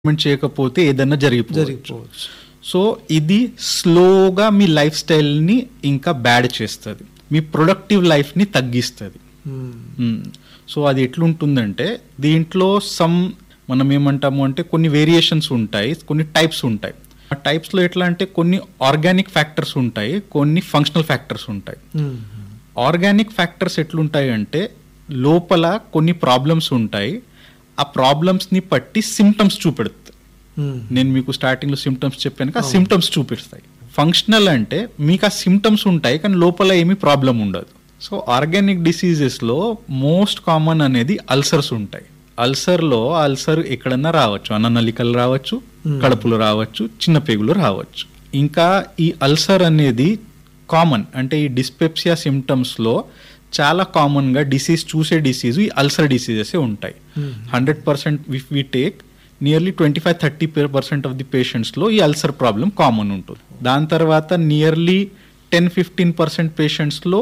Treatment చేయకపోతే ఏదన్నా జరిగిపోవచ్చు జరిగిపోవచ్చు so ఇది స్లోగా మీ లైఫ్ స్టైల్ని ఇంకా బ్యాడ్ చేస్తుంది మీ ప్రొడక్టివ్ లైఫ్ని తగ్గిస్తుంది మ్మ్. సో అది ఎట్లుంటుందంటే దీంట్లో సమ్ మనం ఏమంటాము అంటే కొన్ని వేరియేషన్స్ ఉంటాయి కొన్ని టైప్స్ ఉంటాయి ఆ టైప్స్లో ఎట్లా అంటే కొన్ని ఆర్గానిక్ ఫ్యాక్టర్స్ ఉంటాయి కొన్ని ఫంక్షనల్ ఫ్యాక్టర్స్ ఉంటాయి మ్మ్. ఆర్గానిక్ ఫ్యాక్టర్స్ ఎట్లుంటాయి అంటే లోపల కొన్ని ప్రాబ్లమ్స్ ఉంటాయి ఆ ప్రాబ్లమ్స్ని బట్టి సిమ్టమ్స్ చూపెడుతుంది మ్మ్. నేను మీకు స్టార్టింగ్లో సిమ్టమ్స్ చెప్పాను ఆ సిమ్టమ్స్ చూపిస్తాయి ఫంక్షనల్ అంటే మీకు ఆ సిమ్టమ్స్ ఉంటాయి కానీ లోపల ఏమీ ప్రాబ్లం ఉండదు సో ఆర్గానిక్ డిసీజెస్లో మోస్ట్ కామన్ అనేది అల్సర్స్ ఉంటాయి అల్సర్లో అల్సర్ ఎక్కడన్నా రావచ్చు అన్ననలికలు రావచ్చు కడుపులో రావచ్చు చిన్న పేగులు రావచ్చు ఇంకా ఈ అల్సర్ అనేది కామన్ అంటే ఈ డిస్పెప్సియా సిమ్టమ్స్లో చాలా కామన్గా డిసీజ్ చూసే డిసీజ్ ఈ అల్సర్ డిసీజెస్ ఉంటాయి hundred percent if we take nearly twenty five thirty percent of the పేషెంట్స్లో ఈ అల్సర్ ప్రాబ్లం కామన్ ఉంటుంది దాని తర్వాత నియర్లీ టెన్ ఫిఫ్టీన్ పర్సెంట్ పేషెంట్స్లో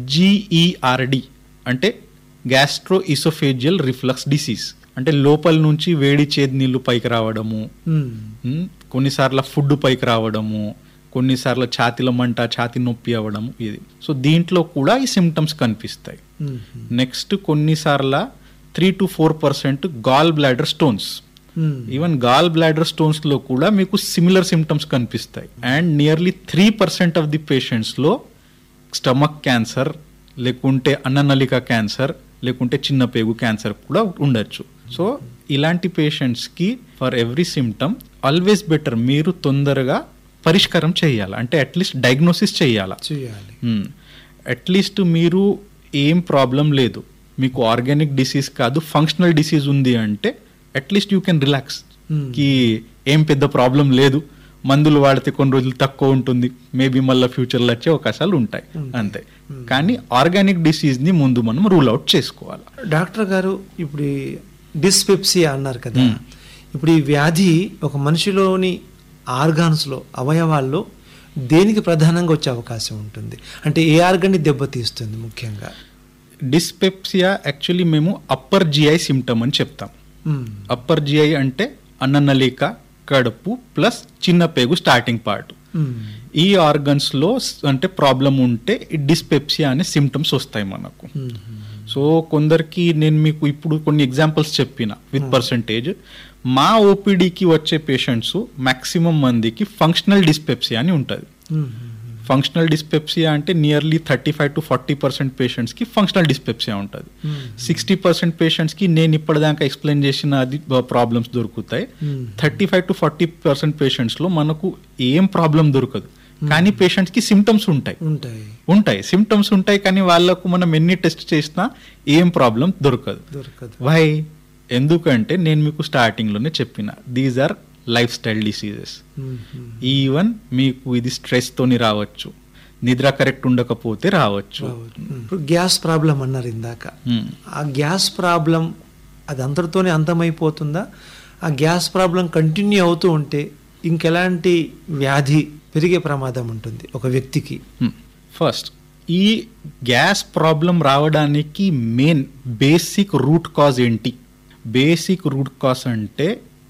జీఈఆర్డి అంటే గ్యాస్ట్రో ఇసోఫేజియల్ రిఫ్లక్స్ డిసీజ్ అంటే లోపల నుంచి వేడి చేతి నీళ్లు పైకి రావడము మ్మ్. ఉమ్, కొన్నిసార్లు ఫుడ్ పైకి రావడము కొన్నిసార్లు ఛాతీలో మంట ఛాతీ నొప్పి అవ్వడం ఇది సో దీంట్లో కూడా ఈ సిమ్టమ్స్ కనిపిస్తాయి మ్మ్. నెక్స్ట్ కొన్నిసార్ల three to four percent gall bladder stones hmm. Even gall bladder stones లో కూడా మీకు సిమిలర్ సిమ్టమ్స్ కనిపిస్తాయి and nearly three percent of the patients లో స్టమక్ క్యాన్సర్ లేకుంటే అన్ననలిక క్యాన్సర్ లేకుంటే చిన్న పేగు క్యాన్సర్ కూడా ఉండొచ్చు సో ఇలాంటి పేషెంట్స్ కి for every symptom always better మీరు తొందరగా పరిష్కారం చేయాలి అంటే అట్లీస్ట్ డయాగ్నోసిస్ చేయాలా చేయాలి అట్లీస్ట్ మీరు ఏం ప్రాబ్లం లేదు మీకు ఆర్గానిక్ డిసీజ్ కాదు ఫంక్షనల్ డిసీజ్ ఉంది అంటే at least you can relax Hmm. కి ఏం పెద్ద ప్రాబ్లం లేదు మందులు వాడితే కొన్ని రోజులు తక్కువ ఉంటుంది మేబీ మళ్ళీ ఫ్యూచర్లో వచ్చే అవకాశాలు ఉంటాయి అంతే కానీ ఆర్గానిక్ డిసీజ్ని ముందు మనం రూల్ అవుట్ చేసుకోవాలి డాక్టర్ గారు ఇప్పుడు ఈ డిస్పెప్సియా అన్నారు కదా ఇప్పుడు ఈ వ్యాధి ఒక మనిషిలోని ఆర్గాన్స్లో అవయవాల్లో దేనికి ప్రధానంగా వచ్చే అవకాశం ఉంటుంది అంటే ఏ ఆర్గాన్ని దెబ్బతీస్తుంది ముఖ్యంగా డిస్పెప్సియా యాక్చువల్లీ మేము అప్పర్ జిఐ సిమ్టమ్ అని చెప్తాం మ్మ్. అప్పర్ జిఐ అంటే అన్ననలిక కడుపు ప్లస్ చిన్న పేగు స్టార్టింగ్ పార్ట్ మ్మ్. ఈ ఆర్గన్స్ లో స్- అంటే ప్రాబ్లం ఉంటే ఈ డిస్పెప్సియా అనే సిమ్టమ్స్ వస్తాయి మనకు మ్మ్. సో కొందరికి నేను మీకు ఇప్పుడు కొన్ని ఎగ్జాంపుల్స్ చెప్పిన విత్ పర్సంటేజ్ మా ఓపీడీకి వచ్చే పేషెంట్స్ మాక్సిమం మందికి ఫంక్షనల్ డిస్పెప్సియా అని ఉంటుంది మ్మ్. ఫంక్షనల్ డిస్పెప్సియా అంటే nearly thirty five to forty percent పేషెంట్స్కి ఫంక్షనల్ డిస్పెప్సియా ఉంటుంది మ్మ్. సిక్స్టీ పర్సెంట్ పేషెంట్స్కి నేను ఇప్పటిదాకా ఎక్స్ప్లెయిన్ చేసిన అది ప్రాబ్లమ్స్ దొరుకుతాయి hmm. Thirty five to forty percent పేషెంట్స్లో మనకు ఏం ప్రాబ్లం దొరకదు కానీ పేషెంట్స్కి సిమ్టమ్స్ ఉంటాయి ఉంటాయి ఉంటాయి సిమ్టమ్స్ ఉంటాయి కానీ వాళ్ళకు మనం ఎన్ని టెస్ట్ చేసినా ఏం ప్రాబ్లం దొరకదు దొరకదు వై ఎందుకంటే నేను మీకు స్టార్టింగ్లోనే చెప్పిన these are lifestyle diseases hmm. Even మీకు ఇది స్ట్రెస్ తోని రావచ్చు నిద్ర కరెక్ట్ ఉండకపోతే రావచ్చు రావచ్చు. ఇప్పుడు గ్యాస్ ప్రాబ్లం అన్నారు ఇందాక మ్మ్. ఆ గ్యాస్ ప్రాబ్లం అది అంతటితోనే అంతమైపోతుందా ఆ గ్యాస్ ప్రాబ్లం కంటిన్యూ అవుతూ ఉంటే ఇంకెలాంటి వ్యాధి పెరిగే ప్రమాదం ఉంటుంది ఒక వ్యక్తికి ఫస్ట్ ఈ గ్యాస్ ప్రాబ్లం రావడానికి మెయిన్ బేసిక్ రూట్ కాజ్ ఏంటి బేసిక్ రూట్ కాజ్ అంటే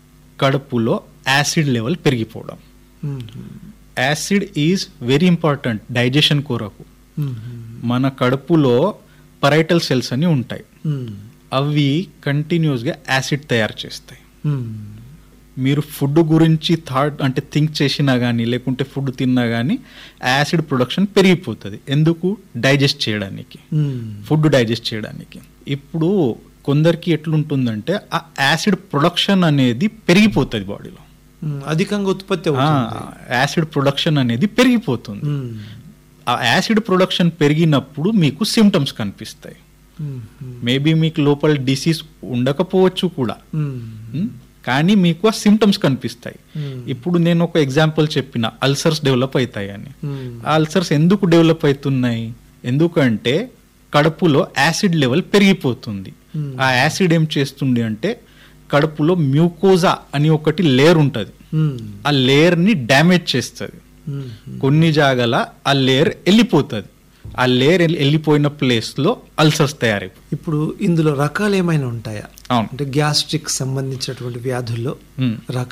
కడుపులో యాసిడ్ లెవెల్ పెరిగిపోవడం hmm. Acid is very important digestion కొరకు మ్మ్. మన కడుపులో పరైటల్ సెల్స్ అని ఉంటాయి మ్మ్. అవి కంటిన్యూస్గా యాసిడ్ తయారు చేస్తాయి మ్మ్. మీరు ఫుడ్ గురించి థాట్ అంటే థింక్ చేసినా కానీ లేకుంటే ఫుడ్ తిన్నా కానీ యాసిడ్ ప్రొడక్షన్ పెరిగిపోతుంది ఎందుకు డైజెస్ట్ చేయడానికి మ్మ్. ఫుడ్ డైజెస్ట్ చేయడానికి ఇప్పుడు కొందరికి ఎట్లుంటుందంటే ఆ యాసిడ్ ప్రొడక్షన్ అనేది పెరిగిపోతుంది బాడీలో మ్మ్. అధికంగా ఉత్పత్తి అవుతుంది యాసిడ్ ప్రొడక్షన్ అనేది పెరిగిపోతుంది మ్మ్. ఆ యాసిడ్ ప్రొడక్షన్ పెరిగినప్పుడు మీకు సిమ్టమ్స్ కనిపిస్తాయి మ్మ్. మేబీ మీకు లోపల డిసీజ్ ఉండకపోవచ్చు కూడా మ్మ్. ఉం? కానీ మీకు ఆ సిమ్టమ్స్ కనిపిస్తాయి మ్మ్. ఇప్పుడు నేను ఒక ఎగ్జాంపుల్ చెప్పిన అల్సర్స్ డెవలప్ అవుతాయి అని మ్మ్. ఆ అల్సర్స్ ఎందుకు డెవలప్ అవుతున్నాయి ఎందుకంటే కడుపులో యాసిడ్ లెవెల్ పెరిగిపోతుంది Hmm. ఆ యాసిడ్ ఏం చేస్తుంది అంటే కడుపులో మ్యూకోజా అని ఒకటి లేయర్ ఉంటుంది మ్మ్. ఆ లేయర్ ని డ్యామేజ్ చేస్తుంది మ్మ్. కొన్ని జాగల ఆ లేయర్ వెళ్ళిపోతుంది ఆ లేయర్ వెళ్ళిపోయిన ప్లేస్లో అల్సర్స్ తయారైపోయి ఇప్పుడు ఇందులో రకాలు ఏమైనా ఉంటాయా అవును అంటే గ్యాస్ట్రిక్ సంబంధించినటువంటి వ్యాధుల్లో మ్మ్. రకాలు